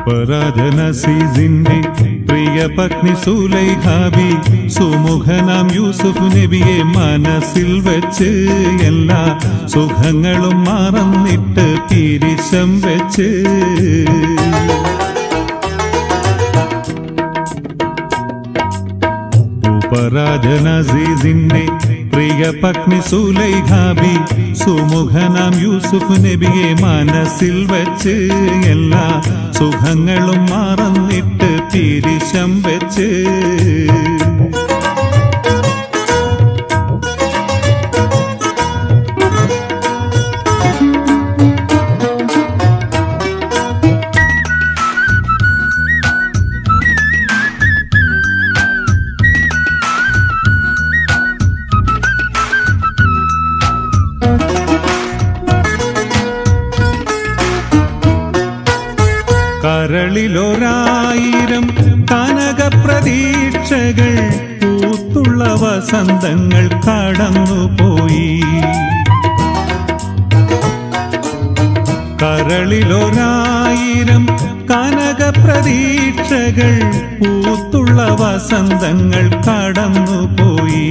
ഉപരാജനസീസിന്റെ പ്രിയ പത്നി സുലൈഖാബി സുമുഖനാം യൂസുഫ് നബിയെ മനസ്സിൽ വെച്ച് എല്ലാ സുഖങ്ങളും മറന്നിട്ട് തിരിശം വെച്ച് ഉപരാജനസീസിന്റെ പ്രിയ പത്നി സുലൈഖാബി സുമുഖനാം യൂസുഫ് നബിയെ മനസ്സിൽ വെച്ച് എല്ലാ സുഖങ്ങളും മറന്നിട്ട് തിരിശം വെച്ച് കരളിലൊരായിരം കനക പ്രതീക്ഷകൾ പൂത്തുള്ള വസന്തങ്ങൾ കടന്നുപോയി കരളിലൊരായിരം കനക പ്രതീക്ഷകൾ പൂത്തുള്ള വസന്തങ്ങൾ കടന്നുപോയി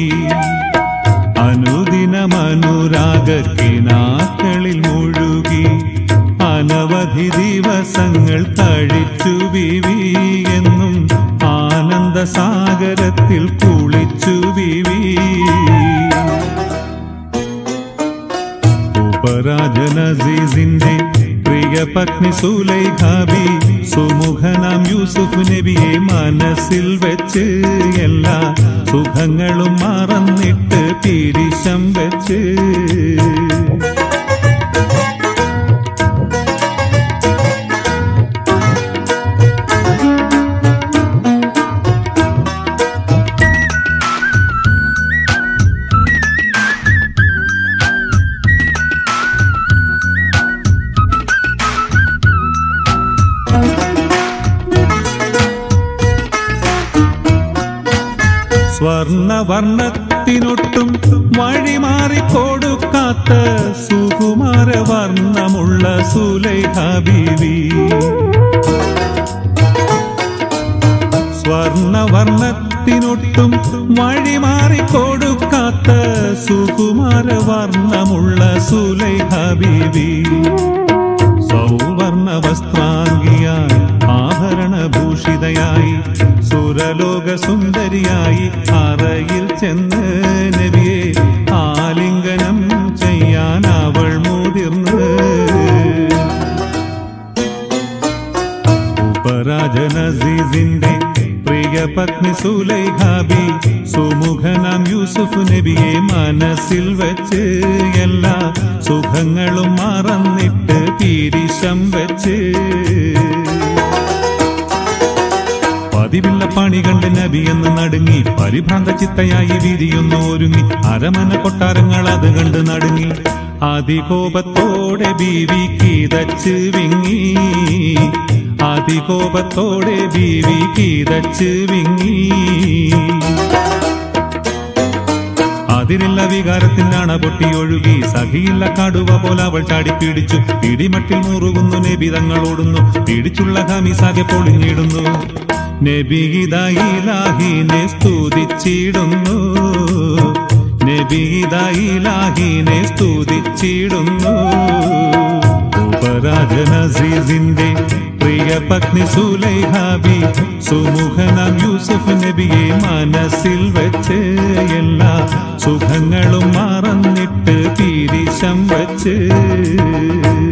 അനുദിനമനുരാഗക്കിനാക്കളിൽ മുഴുകി അനവധി ദിവസങ്ങൾ കഴിച്ചു വിവി എന്നും ആനന്ദസാഗരത്തിൽ കുളിച്ചു വിവി ഉപരാജനസീസിന്റെ പ്രിയ പത്നി സുലൈഖാബി സുമുഖനാം യൂസുഫ് നബിയെ മനസ്സിൽ വെച്ച് എല്ലാ സുഖങ്ങളും മറന്നിട്ട് തിരിശം വെച്ച് സ്വർണവർണ്ണത്തിനൊട്ടും വഴിമാറി കൊടുക്കാത്ത സുകുമാര വർണ്ണമുള്ള സുലൈഹ ബീവി സ്വർണവർണ്ണത്തിനൊട്ടും വഴിമാറി കൊടുക്കാത്ത സുകുമാര വർണ്ണമുള്ള സുലൈഹ ബീവി സൗവർണ വസ്ത്രാംഗിയായി ആഭരണഭൂഷിതയായി സുരലോക സുന്ദരിയായി അറയിൽ ചെന്ന് നബിയെ ആലിംഗനം ചെയ്യാൻ അവൾ മുതിർന്ന് ഉപരാജനസീസിന്റെ പ്രിയ പത്നി സുലൈഖാബി സുമുഖനാം യൂസുഫ് നബിയെ മനസ്സിൽ വെച്ച് എല്ലാ സുഖങ്ങളും മറന്നിട്ട് തിരിശം വെച്ച് പതിവില്ല പണി കണ്ട് നബി എന്ന് നടുങ്ങി പരിഭ്രാന്ത ചിത്തയായി വിരിയുന്നു ഒരുങ്ങി അരമന കൊട്ടാരങ്ങൾ അത് കണ്ട് നടുങ്ങി അതികോപത്തോടെ ബീവി കീതച്ച് വിങ്ങി അതികോപത്തോടെ ബീവി കീതച്ച് വിങ്ങി അതിരില്ല വികാരത്തിനാണ് പൊട്ടി ഒഴുകി സഖിയില്ല കടുവ പോലെ അവൾ ചാടിപ്പിടിച്ചു പിടിമട്ടിൽ മുറുകുന്നു നബി തങ്ങളോടുന്നു പിടിച്ചുള്ള ഹമിസാകെ പൊളിഞ്ഞിടുന്നു നബിതായിലാഹിനെ സ്തുതിച്ചിടുന്നു നബിതായിലാഹിനെ സ്തുതിച്ചിടുന്നു ഉപരാജനസീസിന്റെ പ്രിയ പത്നി സുലൈഹാബി സുമുഖനാം യൂസുഫ് നബിയെ മനസ്സിൽ വെച്ച് എല്ലാ സുഖങ്ങളും മറന്നിട്ട് തിരിശം വച്ച്